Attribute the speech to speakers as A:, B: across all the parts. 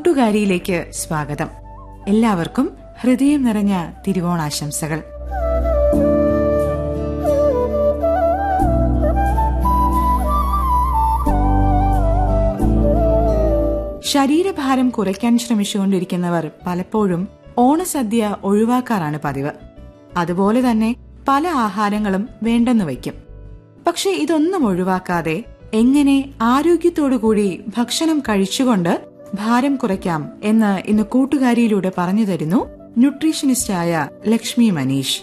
A: കൂട്ടുകാരിയിലേക്ക് സ്വാഗതം എല്ലാവർക്കും ഹൃദയം നിറഞ്ഞ തിരുവോണാശംസകൾ ശരീരഭാരം കുറയ്ക്കാൻ ശ്രമിച്ചുകൊണ്ടിരിക്കുന്നവർ പലപ്പോഴും ഓണസദ്യ ഒഴിവാക്കാറാണ് പതിവ് അതുപോലെ തന്നെ പല ആഹാരങ്ങളും വേണ്ടെന്ന് വയ്ക്കും പക്ഷെ ഇതൊന്നും ഒഴിവാക്കാതെ എങ്ങനെ ആരോഗ്യത്തോടുകൂടി ഭക്ഷണം കഴിച്ചുകൊണ്ട് ഭാരം കുറയ്ക്കാം എന്ന് ഇന്ന് കൂട്ടുകാരിയിലൂടെ പറഞ്ഞു തരുന്നു ന്യൂട്രീഷനിസ്റ്റായ ലക്ഷ്മി മനീഷ്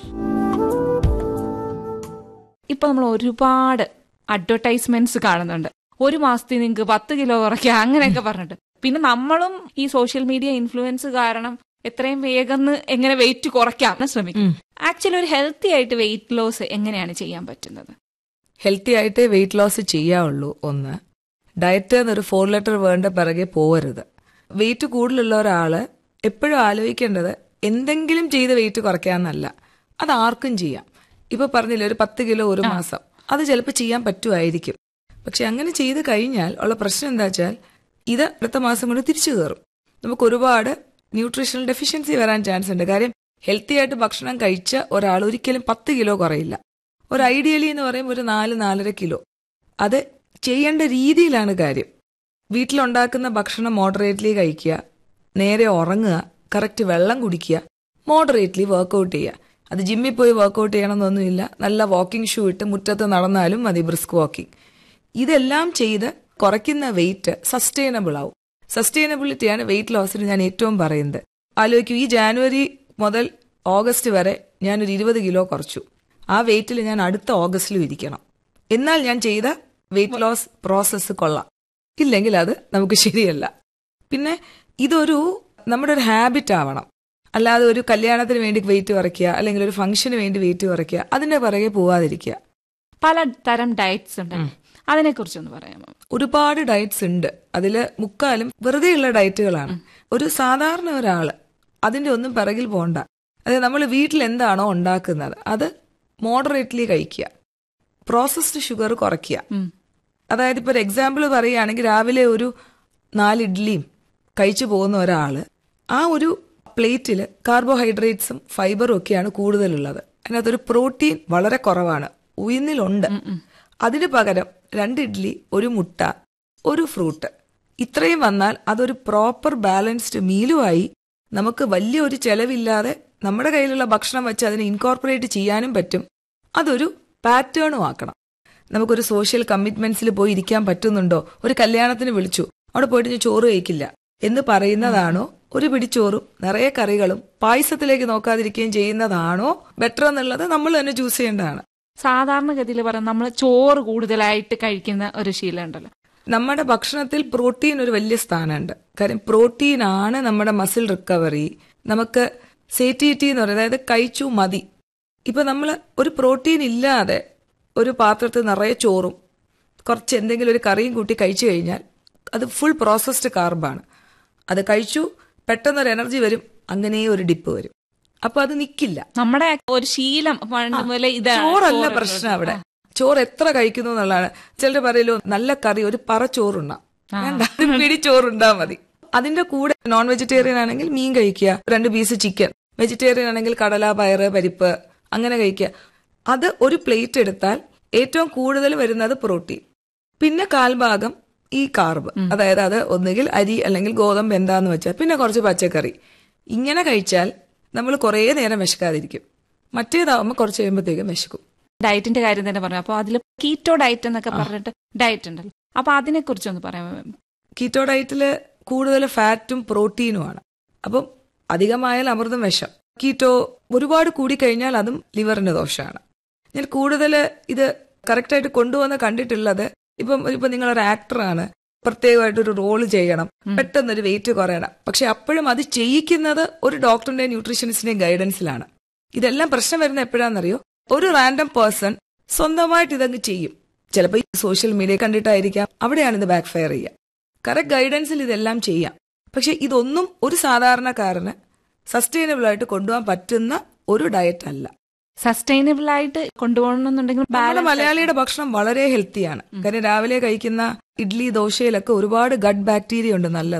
B: ഇപ്പൊ നമ്മൾ ഒരുപാട് അഡ്വർടൈസ്മെന്റ്സ് കാണുന്നുണ്ട് ഒരു മാസത്തിൽ നിങ്ങൾക്ക് പത്ത് കിലോ കുറയ്ക്കാം അങ്ങനെയൊക്കെ പറഞ്ഞിട്ട് പിന്നെ നമ്മളും ഈ സോഷ്യൽ മീഡിയ ഇൻഫ്ലുവൻസ് കാരണം എത്രയും വേഗം എങ്ങനെ വെയിറ്റ് കുറയ്ക്കാം എന്ന് ശ്രമിക്കും ആക്ച്വലി ഒരു ഹെൽത്തി ആയിട്ട് വെയിറ്റ് ലോസ് എങ്ങനെയാണ് ചെയ്യാൻ പറ്റുന്നത്
C: ഹെൽത്തി ആയിട്ട് വെയിറ്റ് ലോസ് ചെയ്യാവുള്ളൂ ഒന്ന് ഡയറ്റ് എന്നൊരു ഫോർ ലെറ്റർ വേണ്ട പിറകെ പോവരുത് വെയിറ്റ് കൂടുതലുള്ള ഒരാള് എപ്പോഴും ആലോചിക്കേണ്ടത് എന്തെങ്കിലും ചെയ്ത് വെയിറ്റ് കുറയ്ക്കാന്നല്ല അത് ആർക്കും ചെയ്യാം ഇപ്പൊ പറഞ്ഞില്ലേ ഒരു പത്ത് കിലോ ഒരു മാസം അത് ചിലപ്പോൾ ചെയ്യാൻ പറ്റുമായിരിക്കും പക്ഷെ അങ്ങനെ ചെയ്ത് കഴിഞ്ഞാൽ ഉള്ള പ്രശ്നം എന്താ വെച്ചാൽ ഇത് അടുത്ത മാസം കൊണ്ട് തിരിച്ചു കയറും നമുക്ക് ഒരുപാട് ന്യൂട്രീഷണൽ ഡെഫിഷ്യൻസി വരാൻ ചാൻസ് ഉണ്ട് കാര്യം ഹെൽത്തി ആയിട്ട് ഭക്ഷണം കഴിച്ച ഒരാൾ ഒരിക്കലും പത്ത് കിലോ കുറയില്ല ഒരു ഐഡിയലി എന്ന് പറയുമ്പോൾ ഒരു നാല് നാലര കിലോ അത് ചെയ്യേണ്ട രീതിയിലാണ് കാര്യം വീട്ടിലുണ്ടാക്കുന്ന ഭക്ഷണം മോഡറേറ്റ്ലി കഴിക്കുക നേരെ ഉറങ്ങുക കറക്റ്റ് വെള്ളം കുടിക്കുക മോഡറേറ്റ്ലി വർക്കൗട്ട് ചെയ്യുക അത് ജിമ്മിൽ പോയി വർക്കൗട്ട് ചെയ്യണമെന്നൊന്നുമില്ല നല്ല വാക്കിംഗ് ഷൂ ഇട്ട് മുറ്റത്ത് നടന്നാലും മതി ബ്രിസ്ക് വാക്കിംഗ് ഇതെല്ലാം ചെയ്ത് കുറയ്ക്കുന്ന വെയിറ്റ് സസ്റ്റൈനബിൾ ആവും സസ്റ്റൈനബിലിറ്റിയാണ് വെയിറ്റ് ലോസിന് ഞാൻ ഏറ്റവും പറയുന്നത് ആലോചിക്കൂ ഈ ജാനുവരി മുതൽ ഓഗസ്റ്റ് വരെ ഞാനൊരു ഇരുപത് കിലോ കുറച്ചു ആ വെയിറ്റിൽ ഞാൻ അടുത്ത ഓഗസ്റ്റിലും ഇരിക്കണം എന്നാൽ ഞാൻ ചെയ്ത വെയിറ്റ് ലോസ് പ്രോസസ്സ് കൊള്ളാം ഇല്ലെങ്കിൽ അത് നമുക്ക് ശരിയല്ല പിന്നെ ഇതൊരു നമ്മുടെ ഒരു ഹാബിറ്റ് ആവണം അല്ലാതെ ഒരു കല്യാണത്തിന് വേണ്ടി വെയിറ്റ് കുറയ്ക്കുക അല്ലെങ്കിൽ ഒരു ഫംഗ്ഷന് വേണ്ടി വെയിറ്റ് കുറയ്ക്കുക അതിന്റെ പിറകെ പോവാതിരിക്കുക
B: പല തരം ഡയറ്റ്സ് ഉണ്ട് അതിനെ കുറിച്ചൊന്ന് പറയാമോ
C: ഒരുപാട് ഡയറ്റ്സ് ഉണ്ട് അതിൽ മുക്കാലും വെറുതെയുള്ള ഡയറ്റുകളാണ് ഒരു സാധാരണ ഒരാള് അതിന്റെ ഒന്നും പിറകിൽ പോണ്ട അതായത് നമ്മൾ വീട്ടിൽ എന്താണോ ഉണ്ടാക്കുന്നത് അത് മോഡറേറ്റ്ലി കഴിക്കുക പ്രോസസ്ഡ് ഷുഗർ കുറയ്ക്കുക അതായത് ഇപ്പോൾ ഒരു എക്സാമ്പിൾ പറയുകയാണെങ്കിൽ രാവിലെ ഒരു നാല് ഇഡ്ഡലിയും കഴിച്ചു പോകുന്ന ഒരാള് ആ ഒരു പ്ലേറ്റിൽ കാർബോഹൈഡ്രേറ്റ്സും ഫൈബറും ഒക്കെയാണ് കൂടുതലുള്ളത് അതിനകത്തൊരു പ്രോട്ടീൻ വളരെ കുറവാണ് ഉയർന്നിലുണ്ട് അതിനു പകരം രണ്ട് ഇഡ്ഡലി ഒരു മുട്ട ഒരു ഫ്രൂട്ട് ഇത്രയും വന്നാൽ അതൊരു പ്രോപ്പർ ബാലൻസ്ഡ് മീലുമായി നമുക്ക് വലിയൊരു ചെലവില്ലാതെ നമ്മുടെ കയ്യിലുള്ള ഭക്ഷണം വെച്ച് അതിനെ ഇൻകോർപ്പറേറ്റ് ചെയ്യാനും പറ്റും അതൊരു പാറ്റേണും ആക്കണം നമുക്കൊരു സോഷ്യൽ കമ്മിറ്റ്മെന്റ്സിൽ പോയി ഇരിക്കാൻ പറ്റുന്നുണ്ടോ ഒരു കല്യാണത്തിന് വിളിച്ചു അവിടെ പോയിട്ട് ഞാൻ ചോറ് കഴിക്കില്ല എന്ന് പറയുന്നതാണോ ഒരു പിടിച്ചോറും നിറയെ കറികളും പായസത്തിലേക്ക് നോക്കാതിരിക്കുകയും ചെയ്യുന്നതാണോ ബെറ്റർ എന്നുള്ളത് നമ്മൾ തന്നെ ചൂസ് ചെയ്യേണ്ടതാണ്
B: സാധാരണഗതിയിൽ പറയാം നമ്മൾ ചോറ് കൂടുതലായിട്ട് കഴിക്കുന്ന ഒരു ശീലം ഉണ്ടല്ലോ
C: നമ്മുടെ ഭക്ഷണത്തിൽ പ്രോട്ടീൻ ഒരു വലിയ സ്ഥാനമുണ്ട് കാര്യം പ്രോട്ടീൻ ആണ് നമ്മുടെ മസിൽ റിക്കവറി നമുക്ക് സേറ്റിറ്റി എന്ന് പറയുന്നത് അതായത് കഴിച്ചു മതി ഇപ്പൊ നമ്മൾ ഒരു പ്രോട്ടീൻ ഇല്ലാതെ ഒരു പാത്രത്തിൽ നിറയെ ചോറും കുറച്ച് എന്തെങ്കിലും ഒരു കറിയും കൂട്ടി കഴിച്ചു കഴിഞ്ഞാൽ അത് ഫുൾ പ്രോസസ്ഡ് കാർബാണ് അത് കഴിച്ചു പെട്ടെന്നൊരു എനർജി വരും അങ്ങനെ ഒരു ഡിപ്പ് വരും അപ്പൊ അത് നിക്കില്ല
B: നമ്മുടെ ഒരു ശീലം പണ്ട് മുതലേ ഇതാണ്
C: ചോറല്ല
B: ചോറ്
C: പ്രശ്നം അവിടെ ചോറ് എത്ര കഴിക്കുന്നു എന്നുള്ളതാണ് ചിലർ പറയലോ നല്ല കറി ഒരു പറ ചോറുണ്ണാം വേണ്ട ഒരു പിടി ചോറുണ്ടാ മതി അതിന്റെ കൂടെ നോൺ വെജിറ്റേറിയൻ ആണെങ്കിൽ മീൻ കഴിക്കുക രണ്ട് പീസ് ചിക്കൻ വെജിറ്റേറിയൻ ആണെങ്കിൽ കടല പയറ് പരിപ്പ് അങ്ങനെ കഴിക്കുക അത് ഒരു പ്ലേറ്റ് എടുത്താൽ ഏറ്റവും കൂടുതൽ വരുന്നത് പ്രോട്ടീൻ പിന്നെ കാൽഭാഗം ഈ കാർബ് അതായത് അത് ഒന്നുകിൽ അരി അല്ലെങ്കിൽ ഗോതമ്പ് എന്താന്ന് വെച്ചാൽ പിന്നെ കുറച്ച് പച്ചക്കറി ഇങ്ങനെ കഴിച്ചാൽ നമ്മൾ കുറേ നേരം വിശക്കാതിരിക്കും മറ്റേതാവുമ്പോൾ കുറച്ച് കഴിയുമ്പോഴത്തേക്കും വിശക്കും
B: ഡയറ്റിന്റെ കാര്യം തന്നെ പറഞ്ഞു അപ്പൊ അതിൽ കീറ്റോ ഡയറ്റ് എന്നൊക്കെ പറഞ്ഞിട്ട് ഡയറ്റ് ഉണ്ടല്ലോ അപ്പൊ അതിനെ കുറിച്ചൊന്ന് പറയാമോ
C: കീറ്റോ ഡയറ്റിൽ കൂടുതൽ ഫാറ്റും പ്രോട്ടീനുമാണ് അപ്പം അധികമായാൽ അമൃതം വിഷം കീറ്റോ ഒരുപാട് കൂടിക്കഴിഞ്ഞാൽ അതും ലിവറിന് ദോഷമാണ് ഞാൻ കൂടുതൽ ഇത് കറക്റ്റായിട്ട് കൊണ്ടുവന്ന് കണ്ടിട്ടുള്ളത് ഇപ്പം ഇപ്പൊ നിങ്ങളൊരു ആക്ടറാണ് പ്രത്യേകമായിട്ട് ഒരു റോള് ചെയ്യണം പെട്ടെന്നൊരു വെയിറ്റ് കുറയണം പക്ഷെ അപ്പോഴും അത് ചെയ്യിക്കുന്നത് ഒരു ഡോക്ടറിന്റെ ന്യൂട്രീഷനിസ്റ്റിന്റെയും ഗൈഡൻസിലാണ് ഇതെല്ലാം പ്രശ്നം വരുന്ന എപ്പോഴാണെന്നറിയോ ഒരു റാൻഡം പേഴ്സൺ സ്വന്തമായിട്ട് ഇതങ്ങ് ചെയ്യും ചിലപ്പോൾ ഈ സോഷ്യൽ മീഡിയ കണ്ടിട്ടായിരിക്കാം അവിടെയാണ് ഇത് ബാക്ക് ഫയർ ചെയ്യുക കറക്റ്റ് ഗൈഡൻസിൽ ഇതെല്ലാം ചെയ്യാം പക്ഷെ ഇതൊന്നും ഒരു സാധാരണക്കാരന് സസ്റ്റൈനബിൾ ആയിട്ട് കൊണ്ടുപോകാൻ പറ്റുന്ന ഒരു ഡയറ്റ് അല്ല
B: സസ്റ്റൈനബിൾ ആയിട്ട് കൊണ്ടുപോകണമെന്നുണ്ടെങ്കിൽ
C: നമ്മുടെ
B: balance
C: മലയാളിയുടെ ഭക്ഷണം വളരെ ഹെൽത്തിയാണ് കാര്യം രാവിലെ കഴിക്കുന്ന ഇഡ്ലി ദോശയിലൊക്കെ ഒരുപാട് ഗഡ് ബാക്ടീരിയ ഉണ്ട് നല്ലത്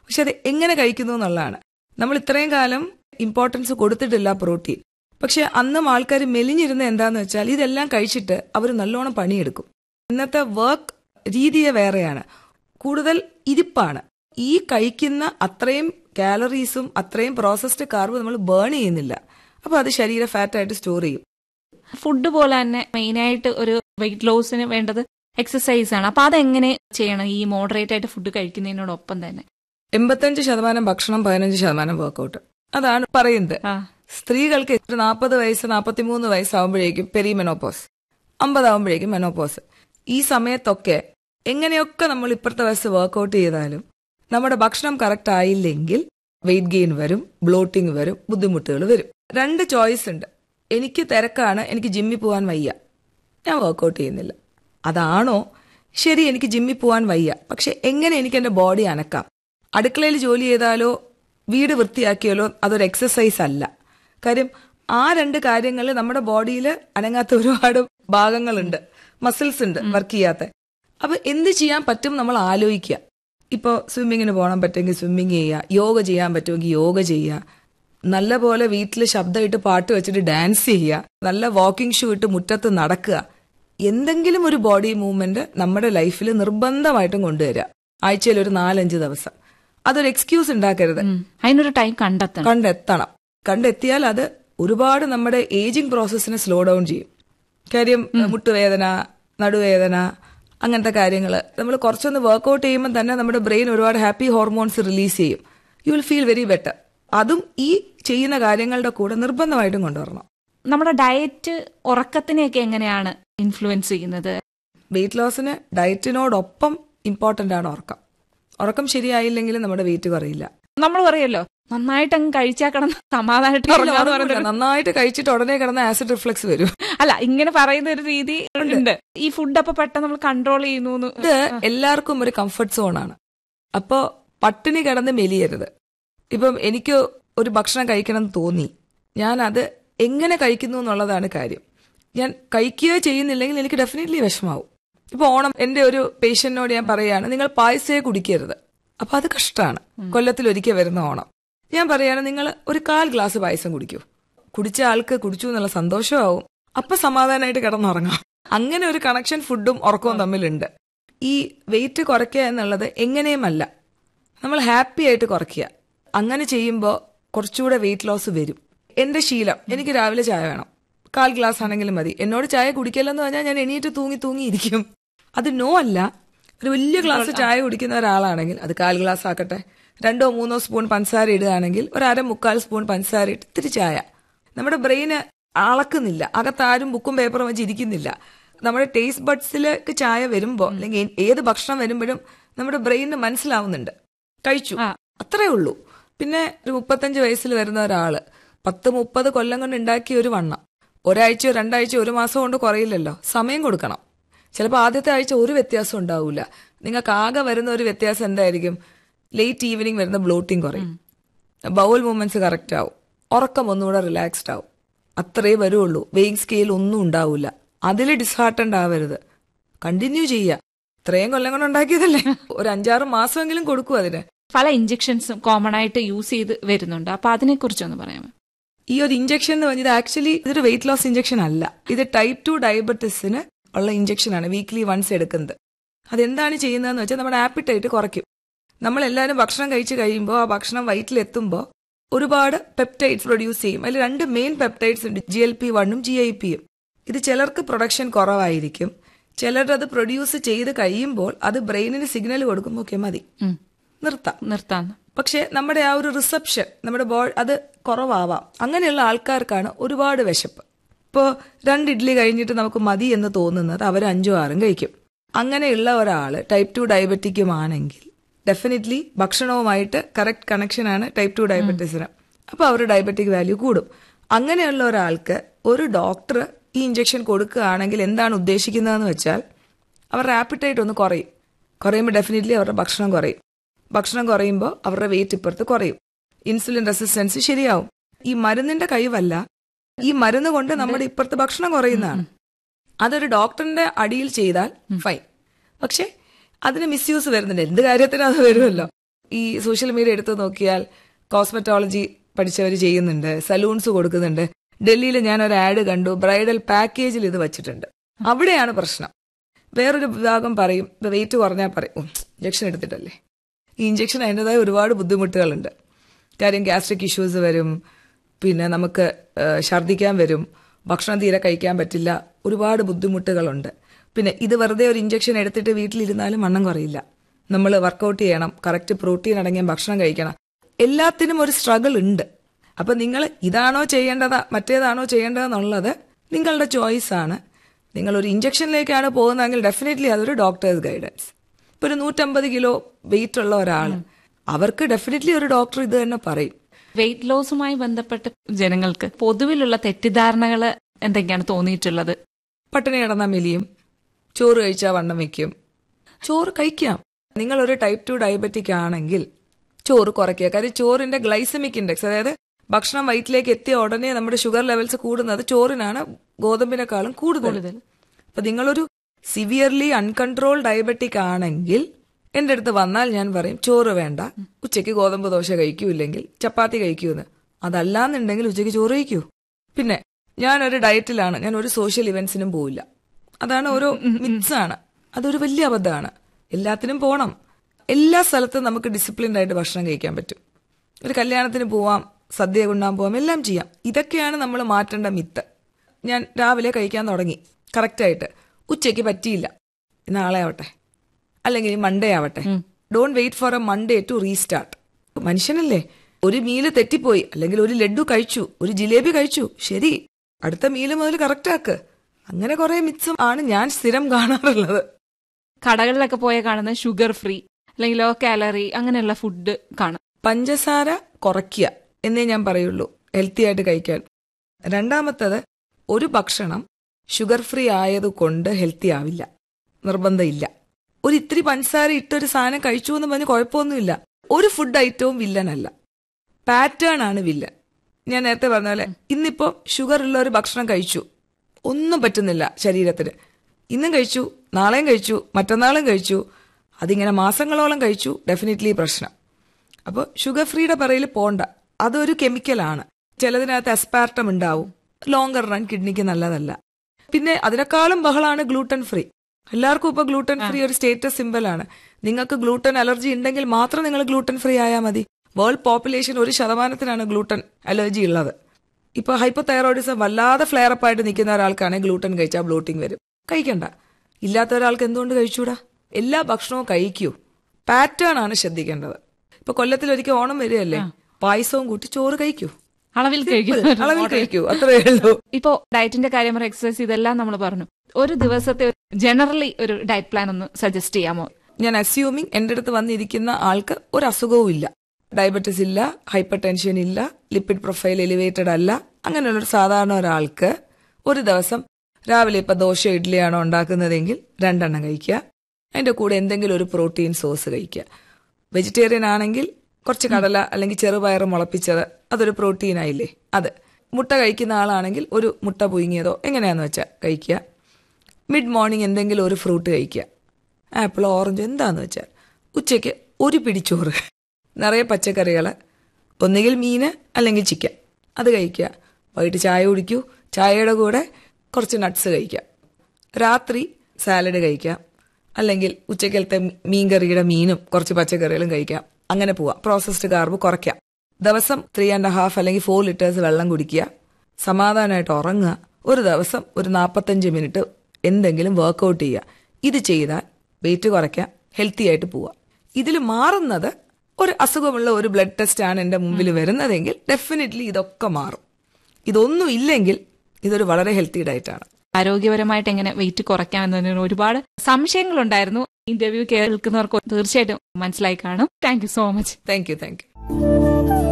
C: പക്ഷെ അത് എങ്ങനെ കഴിക്കുന്നു എന്നുള്ളതാണ് നമ്മൾ ഇത്രയും കാലം ഇമ്പോർട്ടൻസ് കൊടുത്തിട്ടില്ല പ്രോട്ടീൻ പക്ഷെ അന്നും ആൾക്കാർ മെലിഞ്ഞിരുന്ന എന്താന്ന് വെച്ചാൽ ഇതെല്ലാം കഴിച്ചിട്ട് അവർ നല്ലോണം പണിയെടുക്കും ഇന്നത്തെ വർക്ക് രീതിയെ വേറെയാണ് കൂടുതൽ ഇരിപ്പാണ് ഈ കഴിക്കുന്ന അത്രയും കാലറീസും അത്രയും പ്രോസസ്ഡ് കാർബ് നമ്മൾ ബേൺ ചെയ്യുന്നില്ല അപ്പൊ അത് ശരീര ഫാറ്റായിട്ട് സ്റ്റോർ ചെയ്യും
B: ഫുഡ് പോലെ തന്നെ മെയിനായിട്ട് ഒരു വെയിറ്റ് ലോസിന് വേണ്ടത് എക്സസൈസ് ആണ് അപ്പൊ അതെങ്ങനെ ചെയ്യണം ഈ മോഡറേറ്റ് ആയിട്ട് ഫുഡ് കഴിക്കുന്നതിനോടൊപ്പം തന്നെ
C: എൺപത്തഞ്ച് ശതമാനം ഭക്ഷണം പതിനഞ്ച് ശതമാനം വർക്കൗട്ട് അതാണ് പറയുന്നത്
B: ആ
C: സ്ത്രീകൾക്ക് ഒരു നാൽപ്പത് വയസ്സ് നാൽപ്പത്തിമൂന്ന് വയസ്സാവുമ്പോഴേക്കും പെരിമെനോപോസ് അമ്പതാവുമ്പോഴേക്കും മെനോപോസ് ഈ സമയത്തൊക്കെ എങ്ങനെയൊക്കെ നമ്മൾ ഇപ്പുറത്തെ വയസ്സ് വർക്കൗട്ട് ചെയ്താലും നമ്മുടെ ഭക്ഷണം കറക്റ്റ് ആയില്ലെങ്കിൽ വെയിറ്റ് ഗെയിൻ വരും ബ്ലോട്ടിംഗ് വരും ബുദ്ധിമുട്ടുകൾ വരും രണ്ട് ചോയ്സ് ഉണ്ട് എനിക്ക് തിരക്കാണ് എനിക്ക് ജിമ്മിൽ പോകാൻ വയ്യ ഞാൻ വർക്കൗട്ട് ചെയ്യുന്നില്ല അതാണോ ശരി എനിക്ക് ജിമ്മിൽ പോകാൻ വയ്യ പക്ഷെ എങ്ങനെ എനിക്ക് എന്റെ ബോഡി അനക്കാം അടുക്കളയിൽ ജോലി ചെയ്താലോ വീട് വൃത്തിയാക്കിയാലോ അതൊരു എക്സസൈസ് അല്ല കാര്യം ആ രണ്ട് കാര്യങ്ങൾ നമ്മുടെ ബോഡിയിൽ അനങ്ങാത്ത ഒരുപാട് ഭാഗങ്ങളുണ്ട് മസിൽസ് ഉണ്ട് വർക്ക് ചെയ്യാത്ത അപ്പൊ എന്ത് ചെയ്യാൻ പറ്റും നമ്മൾ ആലോചിക്കുക ഇപ്പോ സ്വിമ്മിങ്ങിന് പോകാൻ പറ്റുമെങ്കിൽ സ്വിമ്മിങ് ചെയ്യുക യോഗ ചെയ്യാൻ പറ്റുമെങ്കിൽ യോഗ ചെയ്യുക നല്ല പോലെ വീട്ടിൽ ശബ്ദമായിട്ട് പാട്ട് വെച്ചിട്ട് ഡാൻസ് ചെയ്യുക നല്ല വാക്കിംഗ് ഷൂ ഇട്ട് മുറ്റത്ത് നടക്കുക എന്തെങ്കിലും ഒരു ബോഡി മൂവ്മെന്റ് നമ്മുടെ ലൈഫിൽ നിർബന്ധമായിട്ടും കൊണ്ടുവരിക ആഴ്ചയിൽ ഒരു നാലഞ്ച് ദിവസം അതൊരു എക്സ്ക്യൂസ് ഉണ്ടാക്കരുത്
B: ഉം. അതിനൊരു ടൈം കണ്ടെത്തണം
C: കണ്ടെത്തണം കണ്ടെത്തിയാൽ അത് ഒരുപാട് നമ്മുടെ ഏജിങ് പ്രോസസ്സിനെ സ്ലോ ഡൗൺ ചെയ്യും കാര്യം മുട്ടുവേദന നടുവേദന അങ്ങനത്തെ കാര്യങ്ങൾ നമ്മൾ കുറച്ചൊന്ന് വർക്കൗട്ട് ചെയ്യുമ്പോൾ തന്നെ നമ്മുടെ ബ്രെയിൻ ഒരുപാട് ഹാപ്പി ഹോർമോൺസ് റിലീസ് ചെയ്യും you will feel very better അതും ഈ ചെയ്യുന്ന കാര്യങ്ങളുടെ കൂടെ നിർബന്ധമായിട്ടും കൊണ്ടുവരണം
B: നമ്മുടെ ഡയറ്റ് ഉറക്കത്തിനെയൊക്കെ എങ്ങനെയാണ് ഇൻഫ്ലുവൻസ് ചെയ്യുന്നത്
C: വെയിറ്റ് ലോസിന് ഡയറ്റിനോടൊപ്പം ഇമ്പോർട്ടന്റ് ആണ് ഉറക്കം ഉറക്കം ശരിയായില്ലെങ്കിൽ നമ്മുടെ വെയിറ്റ് കുറയില്ല
B: നമ്മൾ പറയുമല്ലോ നന്നായിട്ട് അങ്ങ് കഴിച്ചാൽ കിടന്ന് സമാധാനമായിട്ട് ഉറങ്ങാന്ന്
C: ഉറങ്ങുന്നില്ല.
B: പറഞ്ഞിട്ട്
C: നന്നായിട്ട് കഴിച്ചിട്ട് ഉടനെ കിടന്ന ആസിഡ് റിഫ്ലക്സ് വരും
B: അല്ല ഇങ്ങനെ പറയുന്ന ഒരു രീതി ഉണ്ട് ഈ ഫുഡ് അപ്പൊ പെട്ടെന്ന് നമ്മൾ കൺട്രോൾ ചെയ്യുന്നു എന്ന്.
C: ഇത് എല്ലാവർക്കും ഒരു കംഫർട്ട് സോൺ ആണ് അപ്പോ പട്ടിണി കിടന്ന് മെലിയരുത് ഇപ്പം എനിക്ക് ഒരു ഭക്ഷണം കഴിക്കണം എന്ന് തോന്നി ഞാൻ അത് എങ്ങനെ കഴിക്കുന്നു എന്നുള്ളതാണ് കാര്യം ഞാൻ കഴിക്കുകയോ ചെയ്യുന്നില്ലെങ്കിൽ എനിക്ക് ഡെഫിനറ്റ്ലി വിഷമാവും ഇപ്പൊ ഓണം എന്റെ ഒരു പേഷ്യന്റിനോട് ഞാൻ പറയാണ് നിങ്ങൾ പായസേ കുടിക്കരുത് അപ്പൊ അത് കഷ്ടമാണ് കൊല്ലത്തിൽ ഒരിക്കൽ വരുന്ന ഓണം ഞാൻ പറയാണ് നിങ്ങൾ ഒരു കാൽ ഗ്ലാസ് പായസം കുടിക്കൂ കുടിച്ച ആൾക്ക് കുടിച്ചു എന്നുള്ള സന്തോഷമാവും അപ്പൊ സമാധാനമായിട്ട് കിടന്നുറങ്ങാം അങ്ങനെ ഒരു കണക്ഷൻ ഫുഡും ഉറക്കവും തമ്മിലുണ്ട് ഈ വെയിറ്റ് കുറയ്ക്കുക എന്നുള്ളത് എങ്ങനെയുമല്ല നമ്മൾ ഹാപ്പി ആയിട്ട് കുറയ്ക്കുക അങ്ങനെ ചെയ്യുമ്പോൾ കുറച്ചുകൂടെ വെയിറ്റ് ലോസ് വരും എന്റെ ശീലം എനിക്ക് രാവിലെ ചായ വേണം കാൽ ഗ്ലാസ് ആണെങ്കിലും മതി എന്നോട് ചായ കുടിക്കല്ലെന്ന് പറഞ്ഞാൽ ഞാൻ എണീറ്റ് തൂങ്ങി തൂങ്ങി ഇരിക്കും അത് നോ അല്ല ഒരു വലിയ ഗ്ലാസ് ചായ കുടിക്കുന്ന ഒരാളാണെങ്കിൽ അത് കാൽ ഗ്ലാസ് ആക്കട്ടെ രണ്ടോ മൂന്നോ സ്പൂൺ പഞ്ചസാര ഇടുകയാണെങ്കിൽ ഒരു അര മുക്കാൽ സ്പൂൺ പഞ്ചസാര ഇട്ട് ഇത്തിരി ചായ നമ്മുടെ ബ്രെയിന് അളക്കുന്നില്ല അകത്താരും ബുക്കും പേപ്പറും വെച്ച് ഇരിക്കുന്നില്ല നമ്മുടെ ടേസ്റ്റ് ബഡ്സിലേക്ക് ചായ വരുമ്പോൾ അല്ലെങ്കിൽ ഏത് ഭക്ഷണം വരുമ്പോഴും നമ്മുടെ ബ്രെയിനിന് മനസ്സിലാവുന്നുണ്ട് കഴിച്ചു
B: ആ.
C: അത്രേ ഉള്ളൂ പിന്നെ ഒരു മുപ്പത്തഞ്ച് വയസ്സിൽ വരുന്ന ഒരാള് പത്ത് മുപ്പത് കൊല്ലം കൊണ്ട് ഉണ്ടാക്കിയ ഒരു വണ്ണം ഒരാഴ്ചയോ രണ്ടാഴ്ചയോ ഒരു മാസം കൊണ്ട് കുറയില്ലല്ലോ സമയം കൊടുക്കണം ചിലപ്പോൾ ആദ്യത്തെ ആഴ്ച ഒരു വ്യത്യാസം ഉണ്ടാവില്ല നിങ്ങൾക്ക് ആകെ വരുന്ന ഒരു വ്യത്യാസം എന്തായിരിക്കും ലേറ്റ് ഈവനിങ് വരുന്ന ബ്ലോട്ടിങ് കുറയും ബൗൽ മൂവ്മെന്റ്സ് കറക്റ്റ് ആവും ഉറക്കം ഒന്നുകൂടെ റിലാക്സ്ഡ് ആവും അത്രേ വരുള്ളൂ വെയിങ് സ്കെയിൽ ഒന്നും ഉണ്ടാവില്ല അതിൽ ഡിസ്ഹാർട്ടൻഡ് ആവരുത് കണ്ടിന്യൂ ചെയ്യുക ഇത്രയും കൊല്ലം കൊണ്ട് ഉണ്ടാക്കിയതല്ലേ ഒരു അഞ്ചാറ് മാസമെങ്കിലും കൊടുക്കും അതിന്
B: പല ഇഞ്ചക്ഷൻസും കോമൺ ആയിട്ട് യൂസ് ചെയ്ത് വരുന്നുണ്ട് അപ്പൊ അതിനെ കുറിച്ചൊന്ന് പറയാമോ
C: ഈ ഒരു ഇഞ്ചക്ഷൻ എന്ന് പറഞ്ഞത് ആക്ച്വലി ഇതൊരു വെയിറ്റ് ലോസ് ഇഞ്ചക്ഷൻ അല്ല ഇത് ടൈപ്പ് ടു ഡയബറ്റിസിന് ഉള്ള ഇഞ്ചക്ഷൻ ആണ് വീക്ക്ലി വൺസ് എടുക്കുന്നത് അതെന്താണ് ചെയ്യുന്നതെന്ന് വെച്ചാൽ നമ്മുടെ ആപ്പിറ്റൈറ്റ് കുറയ്ക്കും നമ്മൾ എല്ലാവരും ഭക്ഷണം കഴിച്ച് കഴിയുമ്പോൾ ആ ഭക്ഷണം വയറ്റിലെത്തുമ്പോൾ ഒരുപാട് പെപ്റ്റൈഡ്സ് പ്രൊഡ്യൂസ് ചെയ്യും അതിൽ രണ്ട് മെയിൻ പെപ്റ്റൈഡ്സ് ഉണ്ട് ജി എൽ പി വണ്ണും ജി ഐ പിയും ഇത് ചിലർക്ക് പ്രൊഡക്ഷൻ കുറവായിരിക്കും ചിലർ അത് പ്രൊഡ്യൂസ് ചെയ്ത് കഴിയുമ്പോൾ അത് ബ്രെയിനിന് സിഗ്നൽ കൊടുക്കുമ്പോൾ ഓക്കെ മതി
B: ഉം.
C: നിർത്താം
B: നിർത്താന്ന്
C: പക്ഷെ നമ്മുടെ ആ ഒരു റിസപ്ഷൻ നമ്മുടെ ബോ അത് കുറവാവാം അങ്ങനെയുള്ള ആൾക്കാർക്കാണ് ഒരുപാട് വിശപ്പ് ഇപ്പോൾ രണ്ട് ഇഡ്ഡലി കഴിഞ്ഞിട്ട് നമുക്ക് മതി എന്ന് തോന്നുന്നത് അവർ അഞ്ചോ ആറും കഴിക്കും അങ്ങനെയുള്ള ഒരാൾ ടൈപ്പ് ടു ഡയബറ്റിക്കും ആണെങ്കിൽ ഡെഫിനറ്റ്ലി ഭക്ഷണവുമായിട്ട് കറക്റ്റ് കണക്ഷൻ ആണ് ടൈപ്പ് ടു ഡയബറ്റീസിന് അപ്പോൾ അവർ ഡയബറ്റിക് വാല്യൂ കൂടും അങ്ങനെയുള്ള ഒരാൾക്ക് ഒരു ഡോക്ടർ ഈ ഇഞ്ചക്ഷൻ കൊടുക്കുകയാണെങ്കിൽ എന്താണ് ഉദ്ദേശിക്കുന്നതെന്ന് വെച്ചാൽ അവരുടെ ആപ്പിറ്റൈറ്റ് ഒന്ന് കുറയും കുറയുമ്പോൾ ഡെഫിനറ്റ്ലി അവരുടെ ഭക്ഷണം കുറയും ഭക്ഷണം കുറയുമ്പോൾ അവരുടെ വെയിറ്റ് ഇപ്പുറത്ത് കുറയും ഇൻസുലിൻ റെസിസ്റ്റൻസ് ശരിയാവും ഈ മരുന്നിന്റെ കഴിവല്ല ഈ മരുന്ന് കൊണ്ട് നമ്മുടെ ഇപ്പുറത്ത് ഭക്ഷണം കുറയുന്നതാണ് അതൊരു ഡോക്ടറിന്റെ അടിയിൽ ചെയ്താൽ ഫൈൻ പക്ഷെ അതിന് മിസ്യൂസ് വരുന്നുണ്ട് എന്ത് കാര്യത്തിനും അത് വരുമല്ലോ ഈ സോഷ്യൽ മീഡിയ എടുത്തു നോക്കിയാൽ കോസ്മെറ്റോളജി പഠിച്ചവർ ചെയ്യുന്നുണ്ട് സലൂൺസ് കൊടുക്കുന്നുണ്ട് ഡൽഹിയിൽ ഞാൻ ഒരു ആഡ് കണ്ടു ബ്രൈഡൽ പാക്കേജിൽ ഇത് വെച്ചിട്ടുണ്ട് അവിടെയാണ് പ്രശ്നം വേറൊരു വിഭാഗം പറയും ഇപ്പൊ വെയിറ്റ് കുറഞ്ഞാൽ പറയും ഇഞ്ചക്ഷൻ എടുത്തിട്ടല്ലേ ഈ ഇഞ്ചക്ഷൻ അതിൻ്റെതായ ഒരുപാട് ബുദ്ധിമുട്ടുകളുണ്ട് കാര്യം ഗ്യാസ്ട്രിക് ഇഷ്യൂസ് വരും പിന്നെ നമുക്ക് ഏഹ്, ഛർദ്ദിക്കാൻ വരും ഭക്ഷണം തീരെ കഴിക്കാൻ പറ്റില്ല ഒരുപാട് ബുദ്ധിമുട്ടുകളുണ്ട് പിന്നെ ഇത് വെറുതെ ഒരു ഇഞ്ചക്ഷൻ എടുത്തിട്ട് വീട്ടിലിരുന്നാലും വണ്ണം കുറയില്ല നമ്മൾ വർക്കൗട്ട് ചെയ്യണം കറക്റ്റ് പ്രോട്ടീൻ അടങ്ങിയ ഭക്ഷണം കഴിക്കണം എല്ലാത്തിനും ഒരു സ്ട്രഗിൾ ഉണ്ട് അപ്പൊ നിങ്ങൾ ഇതാണോ ചെയ്യേണ്ടത് മറ്റേതാണോ ചെയ്യേണ്ടതെന്നുള്ളത് നിങ്ങളുടെ ചോയ്സ് ആണ് നിങ്ങൾ ഒരു ഇഞ്ചക്ഷനിലേക്കാണ് പോകുന്നതെങ്കിൽ ഡെഫിനറ്റ്ലി അതൊരു ഡോക്ടേഴ്സ് ഗൈഡൻസ് ഇപ്പൊ ഒരു നൂറ്റമ്പത് കിലോ വെയിറ്റ് ഉള്ള ഒരാൾ അവർക്ക് ഡെഫിനറ്റ്ലി ഒരു ഡോക്ടർ ഇത് തന്നെ പറയും
B: വെയിറ്റ് ലോസുമായി ബന്ധപ്പെട്ട് ജനങ്ങൾക്ക് പൊതുവിലുള്ള തെറ്റിദ്ധാരണകൾ എന്തൊക്കെയാണ് തോന്നിയിട്ടുള്ളത്
C: പട്ടിണി കിടന്നാൽ മെലിയും ചോറ് കഴിച്ചാൽ വണ്ണം വെക്കും ചോറ് കഴിക്കാം നിങ്ങൾ ഒരു ടൈപ്പ് ടു ഡയബറ്റിക് ആണെങ്കിൽ ചോറ് കുറയ്ക്കുക കാര്യം ചോറിന്റെ ഗ്ലൈസമിക് ഇൻഡെക്സ് അതായത് ഭക്ഷണം വയറ്റിലേക്ക് എത്തിയ ഉടനെ നമ്മുടെ ഷുഗർ ലെവൽസ് കൂടുന്നത് ചോറിനാണ് ഗോതമ്പിനെക്കാളും കൂടുതൽ
B: കൂടുതൽ.
C: അപ്പൊ നിങ്ങളൊരു സിവിയർലി അൺകൺട്രോൾ ഡയബറ്റിക് ആണെങ്കിൽ എന്റെ അടുത്ത് വന്നാൽ ഞാൻ പറയും ചോറ് വേണ്ട ഉച്ചയ്ക്ക് ഗോതമ്പ് ദോശ കഴിക്കൂ ഇല്ലെങ്കിൽ ചപ്പാത്തി കഴിക്കൂന്ന് അതല്ലാന്നുണ്ടെങ്കിൽ ഉച്ചയ്ക്ക് ചോറ് കഴിക്കൂ പിന്നെ ഞാനൊരു ഡയറ്റിലാണ് ഞാൻ ഒരു സോഷ്യൽ ഇവന്റ്സിനും പോവില്ല അതാണ് ഓരോ മിത്സ് ആണ് അതൊരു വലിയ അബദ്ധമാണ് എല്ലാത്തിനും പോണം എല്ലാ സ്ഥലത്തും നമുക്ക് ഡിസിപ്ലിൻഡ് ആയിട്ട് ഭക്ഷണം കഴിക്കാൻ പറ്റും ഒരു കല്യാണത്തിന് പോവാം സദ്യ കൊണ്ടാൻ പോവാം എല്ലാം ചെയ്യാം ഇതൊക്കെയാണ് നമ്മൾ മാറ്റേണ്ട മിത്ത് ഞാൻ രാവിലെ കഴിക്കാൻ തുടങ്ങി കറക്റ്റായിട്ട് ഉച്ചയ്ക്ക് പറ്റിയില്ല നാളെ ആവട്ടെ അല്ലെങ്കിൽ മൺഡേ ആവട്ടെ don't wait for a Monday to restart മനുഷ്യനല്ലേ ഒരു മീല് തെറ്റിപ്പോയി അല്ലെങ്കിൽ ഒരു ലഡു കഴിച്ചു ഒരു ജിലേബി കഴിച്ചു ശരി അടുത്ത മീല് മുതൽ കറക്റ്റ് ആക്ക് അങ്ങനെ കുറെ മിച്ചം ആണ് ഞാൻ സ്ഥിരം കാണാറുള്ളത്
B: കടകളിലൊക്കെ പോയ കാണുന്ന ഷുഗർ ഫ്രീ അല്ലെങ്കിൽ ലോ കാലറി അങ്ങനെയുള്ള ഫുഡ് കാണും
C: പഞ്ചസാര കുറയ്ക്കുക എന്നേ ഞാൻ പറയുള്ളൂ ഹെൽത്തി ആയിട്ട് കഴിക്കാൻ രണ്ടാമത്തത് ഒരു ഭക്ഷണം ഷുഗർ ഫ്രീ ആയതുകൊണ്ട് ഹെൽത്തി ആവില്ല നിർബന്ധമില്ല ഒരു ഇത്തിരി പഞ്ചസാര ഇട്ടൊരു സാധനം കഴിച്ചു എന്ന് പറഞ്ഞ് കുഴപ്പമൊന്നുമില്ല ഒരു ഫുഡ് ഐറ്റവും വില്ലനല്ല പാറ്റേൺ ആണ് വില്ലൻ ഞാൻ നേരത്തെ പറഞ്ഞ പോലെ ഇന്നിപ്പോ ഷുഗർ ഉള്ള ഒരു ഭക്ഷണം കഴിച്ചു ഒന്നും പറ്റുന്നില്ല ശരീരത്തിന് ഇന്നും കഴിച്ചു നാളെയും കഴിച്ചു മറ്റന്നാളും കഴിച്ചു അതിങ്ങനെ മാസങ്ങളോളം കഴിച്ചു ഡെഫിനറ്റ്ലി പ്രശ്നം അപ്പോൾ ഷുഗർ ഫ്രീയുടെ പറയിൽ പോണ്ട അതൊരു കെമിക്കലാണ് ചിലതിനകത്ത് അസ്പാർട്ടം ഉണ്ടാവും ലോങ്കർ റൺ കിഡ്നിക്ക് നല്ലതല്ല പിന്നെ അതിനേക്കാളും ബഹളാണ് ഗ്ലൂട്ടൻ ഫ്രീ എല്ലാവർക്കും ഇപ്പൊ ഗ്ലൂട്ടൻ ഫ്രീ ഒരു സ്റ്റേറ്റസ് സിമ്പൽ ആണ് നിങ്ങൾക്ക് ഗ്ലൂട്ടൻ അലർജി ഉണ്ടെങ്കിൽ മാത്രം നിങ്ങൾ ഗ്ലൂട്ടൻ ഫ്രീ ആയാൽ മതി വേൾഡ് പോപ്പുലേഷൻ ഒരു ശതമാനത്തിനാണ് ഗ്ലൂട്ടൻ അലർജി ഉള്ളത് ഇപ്പൊ ഹൈപ്പോതൈറോയിഡിസം വല്ലാതെ ഫ്ലെയർ അപ്പ് ആയിട്ട് നിൽക്കുന്ന ഒരാൾക്കാണെങ്കിൽ ഗ്ലൂട്ടൻ കഴിച്ചാൽ ബ്ലോട്ടിംഗ് വരും കഴിക്കണ്ട ഇല്ലാത്ത ഒരാൾക്ക് എന്തുകൊണ്ട് കഴിച്ചൂടാ എല്ലാ ഭക്ഷണവും കഴിക്കൂ പാറ്റേൺ ആണ് ശ്രദ്ധിക്കേണ്ടത് ഇപ്പൊ കൊല്ലത്തിൽ ഒരിക്കൽ ഓണം വരികയല്ലേ പായസവും കൂട്ടി ചോറ് കഴിക്കൂ
B: അളവിൽ കഴിക്കും
C: അളവിൽ കഴിക്കൂ അത്രയേ ഉള്ളൂ
B: ഇപ്പോ ഡയറ്റിന്റെ കാര്യം പറ എക്സസൈസ് ഇതെല്ലാം നമ്മൾ പറഞ്ഞു ഒരു ദിവസത്തെ ജനറലി ഒരു ഡയറ്റ് പ്ലാൻ ഒന്ന് സജസ്റ്റ് ചെയ്യാമോ
C: ഞാൻ അസ്യൂമിങ് എൻ്റെ അടുത്ത് വന്നിരിക്കുന്ന ആൾക്ക് ഒരു അസുഖവും ഇല്ല ഡയബറ്റിസ് ഇല്ല ഹൈപ്പർ ടെൻഷൻ ഇല്ല ലിപ്പിഡ് പ്രൊഫൈൽ എലിവേറ്റഡ് അല്ല അങ്ങനെയുള്ളൊരു സാധാരണ ഒരാൾക്ക് ഒരു ദിവസം രാവിലെ ഇപ്പൊ ദോശ ഇഡ്ഡലിയാണോ ഉണ്ടാക്കുന്നതെങ്കിൽ രണ്ടെണ്ണം കഴിക്കുക അതിന്റെ കൂടെ എന്തെങ്കിലും ഒരു പ്രോട്ടീൻ സോസ് കഴിക്കുക വെജിറ്റേറിയൻ ആണെങ്കിൽ കുറച്ച് കടല അല്ലെങ്കിൽ ചെറുപയർ മുളപ്പിച്ചത് അതൊരു പ്രോട്ടീൻ ആയില്ലേ അത് മുട്ട കഴിക്കുന്ന ആളാണെങ്കിൽ ഒരു മുട്ട പുഴുങ്ങിയതോ എങ്ങനെയാന്ന് വെച്ചാൽ കഴിക്കുക മിഡ് മോർണിംഗ് എന്തെങ്കിലും ഒരു ഫ്രൂട്ട് കഴിക്കുക ആപ്പിളോ ഓറഞ്ചോ എന്താന്ന് വെച്ചാൽ ഉച്ചയ്ക്ക് ഒരു പിടിച്ചോറ് നിറയെ പച്ചക്കറികൾ ഒന്നുകിൽ മീന് അല്ലെങ്കിൽ ചിക്കൻ അത് കഴിക്കുക വൈകിട്ട് ചായ കുടിക്കൂ ചായയുടെ കൂടെ കുറച്ച് നട്ട്സ് കഴിക്കുക രാത്രി സാലഡ് കഴിക്കാം അല്ലെങ്കിൽ ഉച്ചക്കലത്തെ മീൻകറിയുടെ മീനും കുറച്ച് പച്ചക്കറികളും കഴിക്കാം അങ്ങനെ പോവാം പ്രോസസ്ഡ് കാർബ് കുറയ്ക്കാം ദിവസം ത്രീ ആൻഡ് ഹാഫ് അല്ലെങ്കിൽ ഫോർ ലിറ്റേഴ്സ് വെള്ളം കുടിക്കുക സമാധാനമായിട്ട് ഉറങ്ങുക ഒരു ദിവസം ഒരു നാൽപ്പത്തഞ്ച് മിനിറ്റ് എന്തെങ്കിലും വർക്കൗട്ട് ചെയ്യുക ഇത് ചെയ്താൽ വെയിറ്റ് കുറയ്ക്കാം ഹെൽത്തി ആയിട്ട് പോവാം ഇതിൽ മാറുന്നത് ഒരു അസുഖമുള്ള ഒരു ബ്ലഡ് ടെസ്റ്റ് ആണ് എൻ്റെ മുമ്പിൽ വരുന്നതെങ്കിൽ ഡെഫിനറ്റ്ലി ഇതൊക്കെ മാറും ഇതൊന്നും ഇല്ലെങ്കിൽ ഇതൊരു വളരെ ഹെൽത്തി ഡയറ്റാണ്
B: ആരോഗ്യപരമായിട്ട് എങ്ങനെ വെയിറ്റ് കുറയ്ക്കാം എന്നതിന് ഒരുപാട് സംശയങ്ങളുണ്ടായിരുന്നു ഇന്റർവ്യൂ കേൾക്കുന്നവർക്ക് തീർച്ചയായിട്ടും മനസ്സിലായി കാണും thank you so much
C: thank you thank you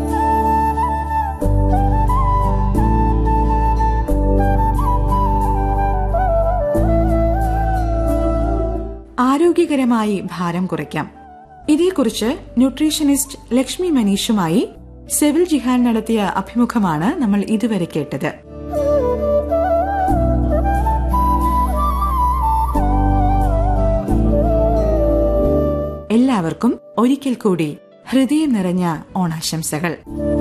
A: ആരോഗ്യകരമായി ഭാരം കുറയ്ക്കാം ഇതേക്കുറിച്ച് ന്യൂട്രീഷനിസ്റ്റ് ലക്ഷ്മി മനീഷുമായി സെവിൽ ജിഹാൻ നടത്തിയ അഭിമുഖമാണ് നമ്മൾ ഇതുവരെ കേട്ടത് എല്ലാവർക്കും എല്ലാവർക്കും ഒരിക്കൽ കൂടി ഹൃദയം നിറഞ്ഞ ഓണാശംസകൾ